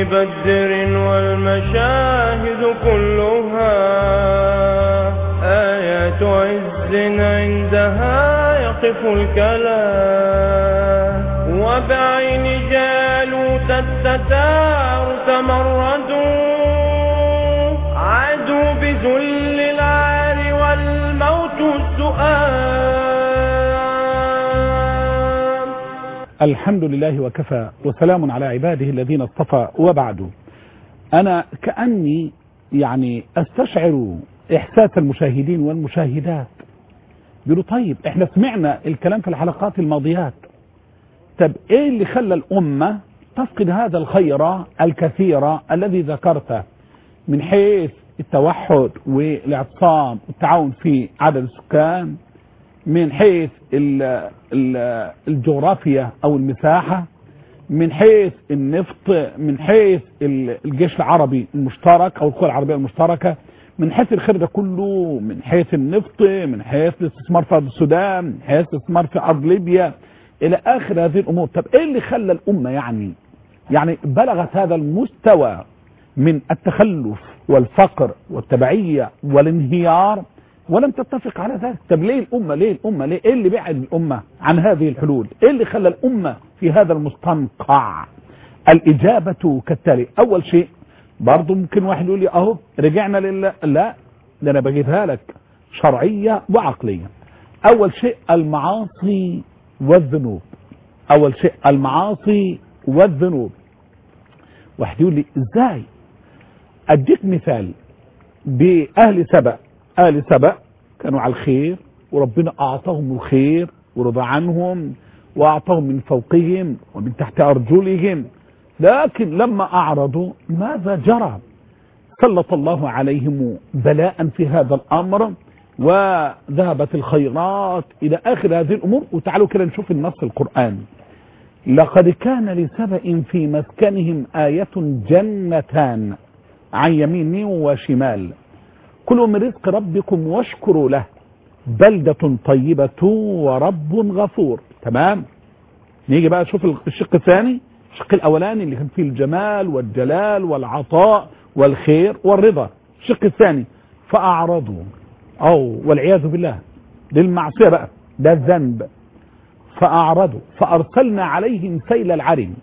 بدر والمشاهد كلها آيات عز عندها يقف الكلام وبعين جالوت الستار تمردوا عادوا بذل العار والموت السؤال الحمد لله وكفى وسلام على عباده الذين اصطفى وبعد أنا كأني يعني أستشعر إحساس المشاهدين والمشاهدات يقولوا طيب احنا سمعنا الكلام في الحلقات الماضيات طب ايه اللي خلى الأمة تفقد هذا الخير الكثير الذي ذكرته من حيث التوحد والاعتصام والتعاون في عدد السكان من حيث ال ال الجغرافيا او المساحة من حيث النفط من حيث ال- الجيش العربي المشترك او القوى العربية المشتركة من حيث الخير ده كله من حيث النفط من حيث الاستثمار في ارض السودان من حيث الاستثمار في ارض ليبيا الى اخر هذه الامور طب ايه اللي خلى الامة يعني يعني بلغت هذا المستوى من التخلف والفقر والتبعية والانهيار ولم تتفق على ذلك طب ليه الأمة ليه الأمة ليه إيه اللي بعد الأمة عن هذه الحلول إيه اللي خلى الأمة في هذا المستنقع الإجابة كالتالي أول شيء برضو ممكن واحد يقول لي أهو رجعنا لله لا ده أنا بجيبها لك شرعية وعقلية أول شيء المعاصي والذنوب أول شيء المعاصي والذنوب واحد يقول لي ازاي اديك مثال باهل سبأ اهل سبأ كانوا على الخير وربنا اعطاهم الخير ورضى عنهم واعطاهم من فوقهم ومن تحت ارجلهم لكن لما اعرضوا ماذا جرى سلط الله عليهم بلاء في هذا الامر وذهبت الخيرات الى اخر هذه الامور وتعالوا كده نشوف النص القراني لقد كان لسبأ في مسكنهم آية جنتان عن يمين وشمال كلوا من رزق ربكم واشكروا له بلدة طيبة ورب غفور تمام نيجي بقى نشوف الشق الثاني الشق الأولاني اللي كان فيه الجمال والجلال والعطاء والخير والرضا الشق الثاني فأعرضوا أو والعياذ بالله للمعصية بقى ده الذنب فأعرضوا فأرسلنا عليهم سيل العرم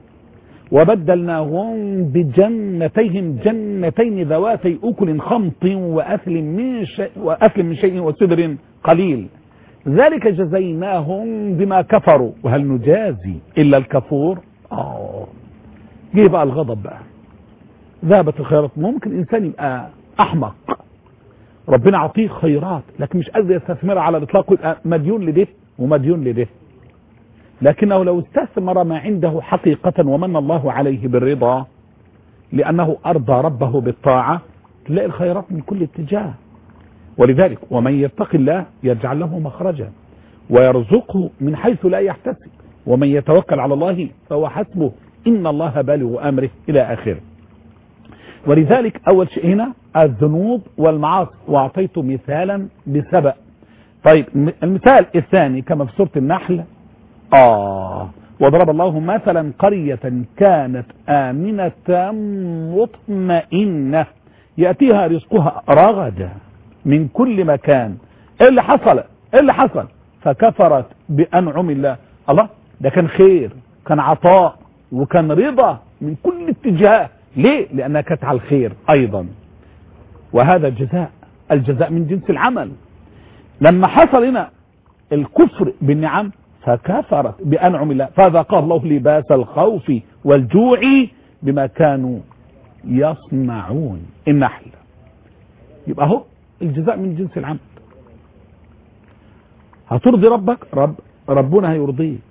وبدلناهم بجنتيهم جنتين ذواتي أكل خمط وأكل من شيء, وأكل من شيء وسدر قليل ذلك جزيناهم بما كفروا وهل نجازي إلا الكفور آه جه بقى الغضب بقى ذهبت الخيرات ممكن إنسان يبقى أحمق ربنا عطيه خيرات لكن مش قادر يستثمرها على الإطلاق ويبقى مديون لده ومديون لده لكنه لو استثمر ما عنده حقيقة ومن الله عليه بالرضا لأنه أرضى ربه بالطاعة تلاقي الخيرات من كل اتجاه ولذلك ومن يتق الله يجعل له مخرجا ويرزقه من حيث لا يحتسب ومن يتوكل على الله فهو حسبه إن الله بالغ أمره إلى آخره ولذلك أول شيء هنا الذنوب والمعاصي وأعطيت مثالا بسبأ طيب المثال الثاني كما في سورة النحل آه وضرب الله مثلا قرية كانت آمنة مطمئنة يأتيها رزقها رغدا من كل مكان ايه اللي حصل ايه اللي حصل فكفرت بأنعم الله الله ده كان خير كان عطاء وكان رضا من كل اتجاه ليه لأنها كانت على الخير أيضا وهذا الجزاء الجزاء من جنس العمل لما حصل هنا الكفر بالنعم فكفرت بأنعم الله فذاقها الله لباس الخوف والجوع بما كانوا يصنعون النحل يبقى هو الجزاء من جنس العمل هترضي ربك رب ربنا هيرضيك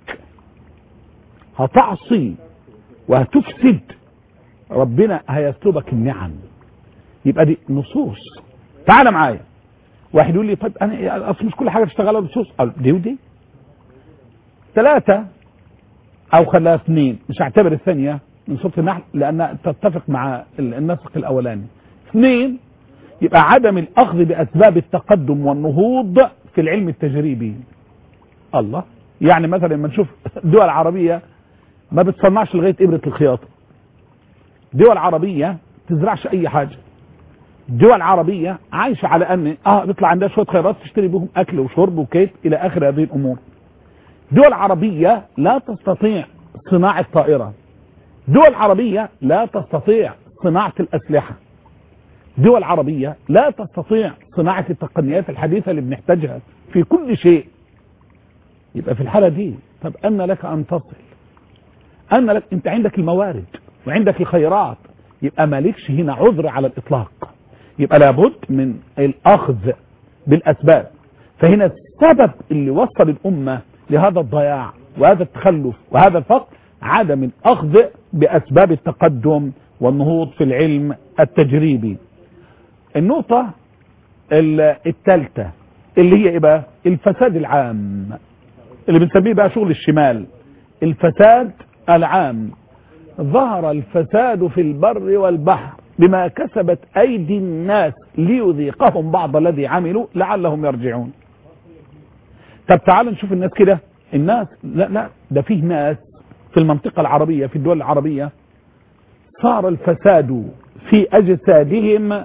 هتعصي وهتفسد ربنا هيسلبك النعم يبقى دي نصوص تعال معايا واحد يقول لي طيب انا اصل مش كل حاجه تشتغلها بنصوص دي ودي ثلاثة او خلاها اثنين مش هعتبر الثانية من سورة النحل لانها تتفق مع النسق الاولاني اثنين يبقى عدم الاخذ باسباب التقدم والنهوض في العلم التجريبي الله يعني مثلا لما نشوف دول عربية ما بتصنعش لغاية ابرة الخياطة دول عربية تزرعش اي حاجة دول عربية عايشة على ان اه بيطلع عندها شوية خيرات تشتري بهم اكل وشرب وكيت الى اخر هذه الامور دول عربية لا تستطيع صناعة طائرة دول عربية لا تستطيع صناعة الاسلحة دول عربية لا تستطيع صناعة التقنيات الحديثة اللي بنحتاجها في كل شيء يبقى في الحالة دي طب أن لك أن تصل أن لك أنت عندك الموارد وعندك الخيرات يبقى مالكش هنا عذر على الإطلاق يبقى لابد من الأخذ بالأسباب فهنا السبب اللي وصل الأمة لهذا الضياع وهذا التخلف وهذا الفقر عدم الأخذ بأسباب التقدم والنهوض في العلم التجريبي النقطة الثالثة اللي هي ايه بقى الفساد العام اللي بنسميه بقى شغل الشمال الفساد العام ظهر الفساد في البر والبحر بما كسبت ايدي الناس ليذيقهم بعض الذي عملوا لعلهم يرجعون طب تعال نشوف الناس كده الناس لا لا ده فيه ناس في المنطقة العربية في الدول العربية صار الفساد في اجسادهم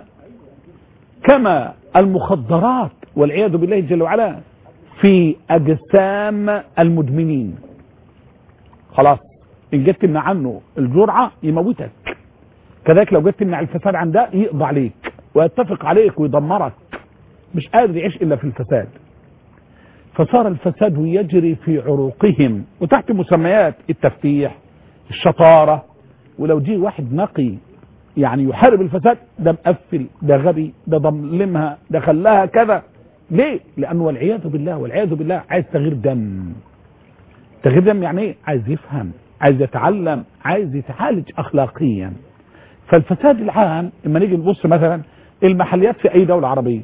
كما المخدرات والعياذ بالله جل وعلا في اجسام المدمنين خلاص ان جيت تمنع عنه الجرعه يموتك كذلك لو جيت تمنع الفساد عن ده يقضى عليك ويتفق عليك ويدمرك مش قادر يعيش الا في الفساد فصار الفساد يجري في عروقهم وتحت مسميات التفتيح الشطاره ولو جه واحد نقي يعني يحارب الفساد ده مقفل ده غبي ده ضملمها ده خلاها كذا ليه لانه والعياذ بالله والعياذ بالله عايز تغيير دم تغيير دم يعني ايه عايز يفهم عايز يتعلم عايز يتعالج اخلاقيا فالفساد العام لما نيجي نبص مثلا المحليات في اي دوله عربيه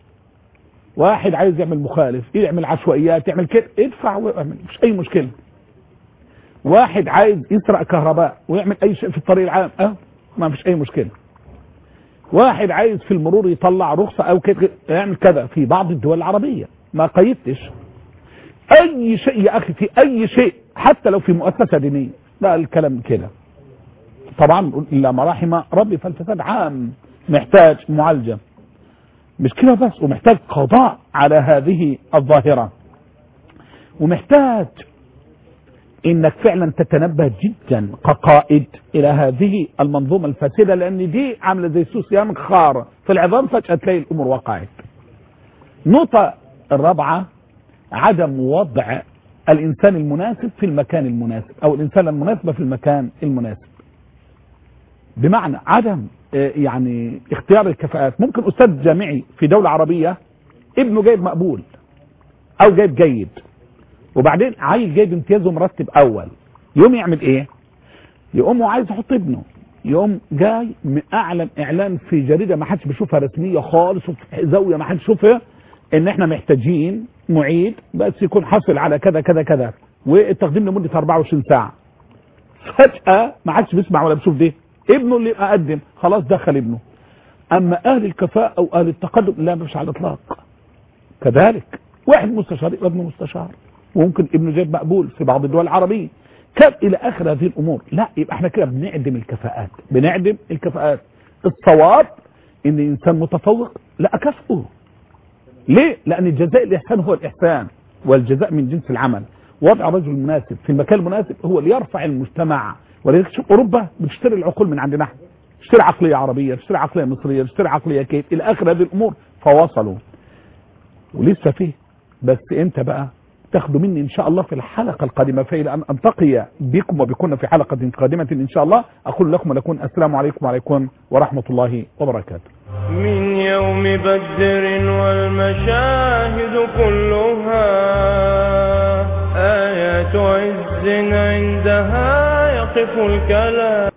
واحد عايز يعمل مخالف يعمل عشوائيات يعمل كده ادفع واعمل مش اي مشكله واحد عايز يسرق كهرباء ويعمل اي شيء في الطريق العام اه ما فيش اي مشكله واحد عايز في المرور يطلع رخصة او كده يعمل كذا في بعض الدول العربية ما قيدتش اي شيء يا اخي في اي شيء حتى لو في مؤسسة دينية لا الكلام كده طبعا الا ما رحم ربي فالفساد عام محتاج معالجة مش كده بس ومحتاج قضاء على هذه الظاهرة ومحتاج انك فعلا تتنبه جدا كقائد الى هذه المنظومة الفاسدة لان دي عاملة زي سوسيان خار في العظام فجأة تلاقي الامور وقعت نقطة الرابعة عدم وضع الانسان المناسب في المكان المناسب او الانسان المناسبة في المكان المناسب بمعنى عدم يعني اختيار الكفاءات ممكن استاذ جامعي في دولة عربية ابنه جايب مقبول او جايب جيد وبعدين عيل جايب امتياز ومرتب اول يقوم يعمل ايه يقوم هو عايز يحط ابنه يقوم جاي اعلن اعلان في جريده ما حدش بيشوفها رسميه خالص وفي زاويه ما حدش يشوفها ان احنا محتاجين معيد بس يكون حاصل على كذا كذا كذا والتقديم لمده 24 ساعه فجاه ما حدش بيسمع ولا بيشوف ده ابنه اللي قدم خلاص دخل ابنه اما اهل الكفاءه او اهل التقدم لا مش على الاطلاق كذلك واحد مستشار يبقى ابنه مستشار وممكن ابنه جايب مقبول في بعض الدول العربية كان الى اخر هذه الامور لا يبقى احنا كده بنعدم الكفاءات بنعدم الكفاءات الصواب ان انسان متفوق لا اكافئه ليه لان الجزاء الاحسان هو الاحسان والجزاء من جنس العمل وضع رجل مناسب في المكان المناسب هو اللي يرفع المجتمع ولذلك شوف اوروبا بتشتري العقول من عندنا احنا تشتري عقليه عربيه تشتري عقليه مصريه تشتري عقليه كيف الى اخر هذه الامور فوصلوا ولسه فيه بس انت بقى تاخدوا مني ان شاء الله في الحلقة القادمة فإلى أن ألتقي بكم وبكم في حلقة قادمة إن شاء الله أقول لكم ولكم السلام عليكم وعليكم ورحمة الله وبركاته من يوم بدر والمشاهد كلها آيات عز عندها يقف الكلام